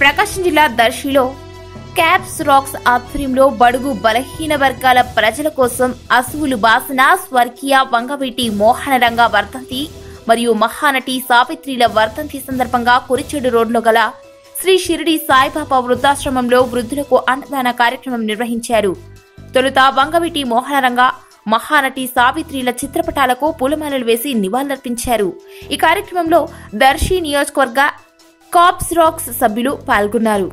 ప్రకాశం జిల్లా దర్శిలో caps racks ఆధ్వర్యంలో బడుగు బలహీన వర్గాల ప్రజల కోసం అసువులు బాసన స్వర్గీయ వంగవీటి మోహనరంగ వర్ధంతి మరియు మహానటి సావిత్రిల వర్ధంతి సందర్భంగా కురిచెడు రోడ్లో గల శ్రీ షిరిడి సాయిబాబా వృద్ధాశ్రమంలో వృద్ధులకు అన్నదాన కార్యక్రమం నిర్వహించారు తొలుత వంగవీటి మోహనరంగ మహానటి సావిత్రిల చిత్రపటాలకు పూలమాలలు వేసి నివాళులర్పించారు ఈ కార్యక్రమంలో దర్శి నియోజకవర్గ కాప్స్ రాక్స్ సభ్యులు పాల్గొన్నారు